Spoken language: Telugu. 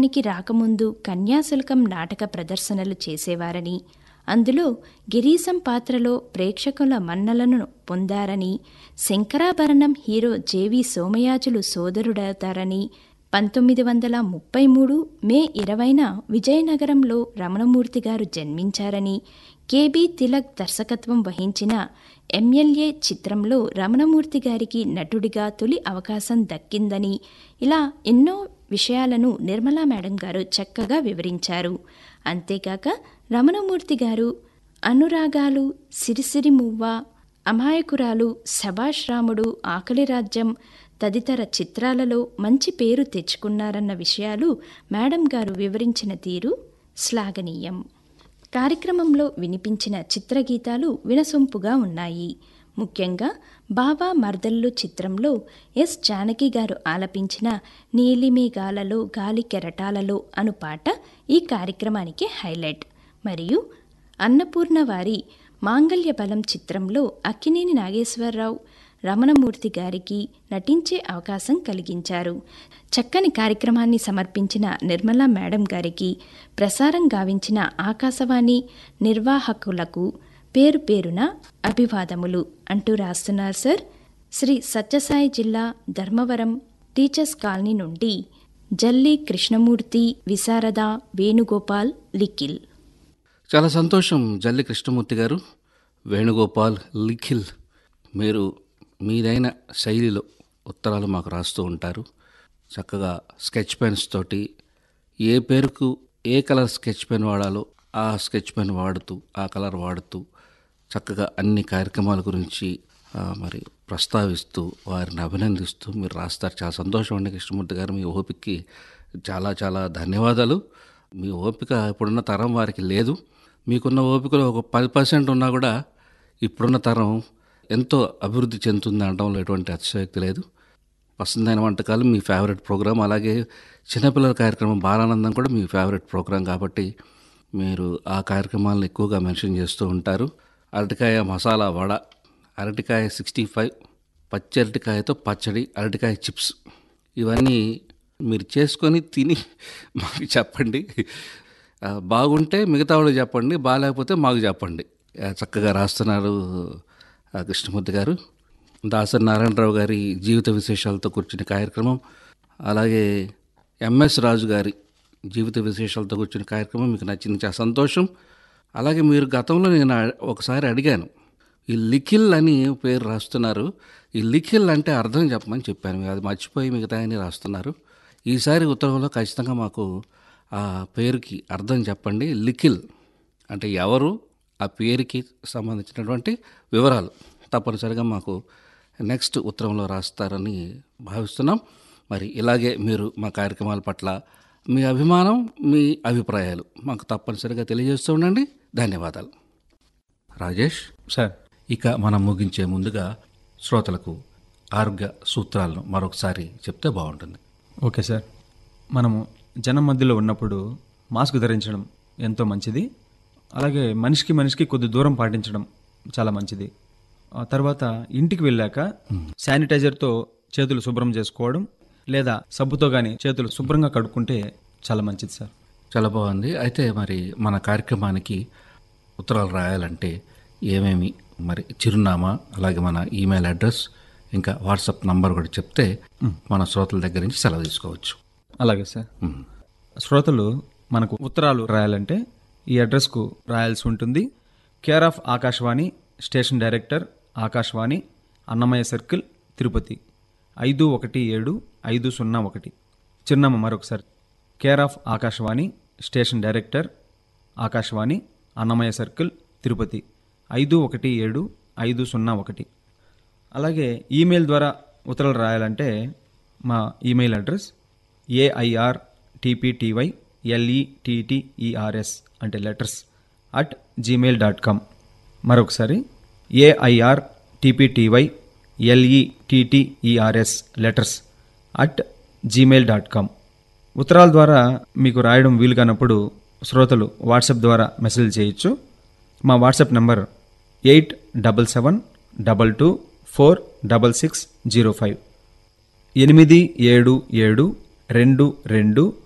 రంగంలోనికి రాకముందు కన్యాశుల్కం నాటక ప్రదర్శనలు చేసేవారని అందులో గిరీశం పాత్రలో ప్రేక్షకుల మన్నలను పొందారని శంకరాభరణం హీరో జేవి సోమయాజులు సోదరుడవుతారని పంతొమ్మిది వందల ముప్పై మూడు మే ఇరవైన విజయనగరంలో రమణమూర్తి గారు జన్మించారని కెబి తిలక్ దర్శకత్వం వహించిన ఎమ్మెల్యే చిత్రంలో రమణమూర్తి గారికి నటుడిగా తొలి అవకాశం దక్కిందని ఇలా ఎన్నో విషయాలను నిర్మలా మేడం గారు చక్కగా వివరించారు అంతేకాక రమణమూర్తి గారు అనురాగాలు సిరిసిరి మువ్వ అమాయకురాలు శభాష్ రాముడు ఆకలి రాజ్యం తదితర చిత్రాలలో మంచి పేరు తెచ్చుకున్నారన్న విషయాలు మేడం గారు వివరించిన తీరు శ్లాఘనీయం కార్యక్రమంలో వినిపించిన చిత్రగీతాలు వినసొంపుగా ఉన్నాయి ముఖ్యంగా బావా మర్దల్లు చిత్రంలో ఎస్ జానకి గారు ఆలపించిన నీలిమేఘాలలో గాలి కెరటాలలో అను పాట ఈ కార్యక్రమానికి హైలైట్ మరియు అన్నపూర్ణ వారి మాంగళ్య బలం చిత్రంలో అక్కినేని నాగేశ్వరరావు రమణమూర్తి గారికి నటించే అవకాశం కలిగించారు చక్కని కార్యక్రమాన్ని సమర్పించిన నిర్మలా మేడం గారికి ప్రసారం గావించిన ఆకాశవాణి నిర్వాహకులకు పేరు పేరున అభివాదములు అంటూ రాస్తున్నారు సార్ శ్రీ సత్యసాయి జిల్లా ధర్మవరం టీచర్స్ కాలనీ నుండి జల్లి కృష్ణమూర్తి విశారద వేణుగోపాల్ లిఖిల్ చాలా సంతోషం జల్లి కృష్ణమూర్తి గారు వేణుగోపాల్ లిఖిల్ మీరు మీదైన శైలిలో ఉత్తరాలు మాకు రాస్తూ ఉంటారు చక్కగా స్కెచ్ పెన్స్ తోటి ఏ పేరుకు ఏ కలర్ స్కెచ్ పెన్ వాడాలో ఆ స్కెచ్ పెన్ వాడుతూ ఆ కలర్ వాడుతూ చక్కగా అన్ని కార్యక్రమాల గురించి ఆ, మరి ప్రస్తావిస్తూ వారిని అభినందిస్తూ మీరు రాస్తారు చాలా సంతోషం అండి కృష్ణమూర్తి గారు మీ ఓపికకి చాలా చాలా ధన్యవాదాలు మీ ఓపిక ఇప్పుడున్న తరం వారికి లేదు మీకున్న ఓపికలో ఒక పది పర్సెంట్ ఉన్నా కూడా ఇప్పుడున్న తరం ఎంతో అభివృద్ధి చెందుతుంది అనడంలో ఎటువంటి అతిశయోక్తి లేదు వసంతైన వంటకాలు మీ ఫేవరెట్ ప్రోగ్రాం అలాగే చిన్నపిల్లల కార్యక్రమం బాలానందం కూడా మీ ఫేవరెట్ ప్రోగ్రాం కాబట్టి మీరు ఆ కార్యక్రమాలను ఎక్కువగా మెన్షన్ చేస్తూ ఉంటారు అరటికాయ మసాలా వడ అరటికాయ సిక్స్టీ ఫైవ్ పచ్చి అరటికాయతో పచ్చడి అరటికాయ చిప్స్ ఇవన్నీ మీరు చేసుకొని తిని మాకు చెప్పండి ఆ, బాగుంటే మిగతా వాళ్ళు చెప్పండి బాగాలేకపోతే మాకు చెప్పండి ఆ, చక్కగా రాస్తున్నారు ఆ, కృష్ణమూర్తి గారు దాసరి నారాయణరావు గారి జీవిత విశేషాలతో కూర్చునే కార్యక్రమం అలాగే ఎంఎస్ రాజు గారి జీవిత విశేషాలతో కూర్చునే కార్యక్రమం మీకు నచ్చింది చాలా సంతోషం అలాగే మీరు గతంలో నేను అ- ఒకసారి అడిగాను ఈ లిఖిల్ అని పేరు రాస్తున్నారు ఈ లిఖిల్ అంటే అర్థం చెప్పమని చెప్పాను మీరు అది మర్చిపోయి మిగతా అని రాస్తున్నారు ఈసారి ఉత్తరంలో ఖచ్చితంగా మాకు ఆ పేరుకి అర్థం చెప్పండి లిఖిల్ అంటే ఎవరు ఆ పేరుకి సంబంధించినటువంటి వివరాలు తప్పనిసరిగా మాకు నెక్స్ట్ ఉత్తరంలో రాస్తారని భావిస్తున్నాం మరి ఇలాగే మీరు మా కార్యక్రమాల పట్ల మీ అభిమానం మీ అభిప్రాయాలు మాకు తప్పనిసరిగా తెలియజేస్తూ ఉండండి ధన్యవాదాలు రాజేష్ సార్ ఇక మనం ముగించే ముందుగా శ్రోతలకు ఆరోగ్య సూత్రాలను మరొకసారి చెప్తే బాగుంటుంది ఓకే సార్ మనము జనం మధ్యలో ఉన్నప్పుడు మాస్క్ ధరించడం ఎంతో మంచిది అలాగే మనిషికి మనిషికి కొద్ది దూరం పాటించడం చాలా మంచిది ఆ తర్వాత ఇంటికి వెళ్ళాక శానిటైజర్తో చేతులు శుభ్రం చేసుకోవడం లేదా సబ్బుతో కానీ చేతులు శుభ్రంగా కడుక్కుంటే చాలా మంచిది సార్ చాలా బాగుంది అయితే మరి మన కార్యక్రమానికి ఉత్తరాలు రాయాలంటే ఏమేమి మరి చిరునామా అలాగే మన ఈమెయిల్ అడ్రస్ ఇంకా వాట్సాప్ నంబర్ కూడా చెప్తే మన శ్రోతల దగ్గర నుంచి సెలవు తీసుకోవచ్చు అలాగే సార్ శ్రోతలు మనకు ఉత్తరాలు రాయాలంటే ఈ అడ్రస్కు రాయాల్సి ఉంటుంది care of Akashvani station director Akashvani Annamayya circle Tirupati ఐదు ఒకటి ఏడు ఐదు సున్నా ఒకటి చిరునామా మరొకసారి care of Akashvani station director Akashvani Annamayya circle Tirupati ఐదు ఒకటి ఏడు ఐదు సున్నా ఒకటి అలాగే ఈమెయిల్ ద్వారా ఉత్తరాలు రాయాలంటే మా email address AIR TPTY LETTERS అంటే letters at Gmail dot com మరొకసారి AIR TPTY LETTERS letters at Gmail dot com ఉత్తరాల ద్వారా మీకు రాయడం వీలు కానప్పుడు శ్రోతలు వాట్సాప్ ద్వారా మెసేజ్ చేయొచ్చు మా WhatsApp number eight double seven double two four double six zero five ఎనిమిది ఏడు ఏడు రెండు రెండు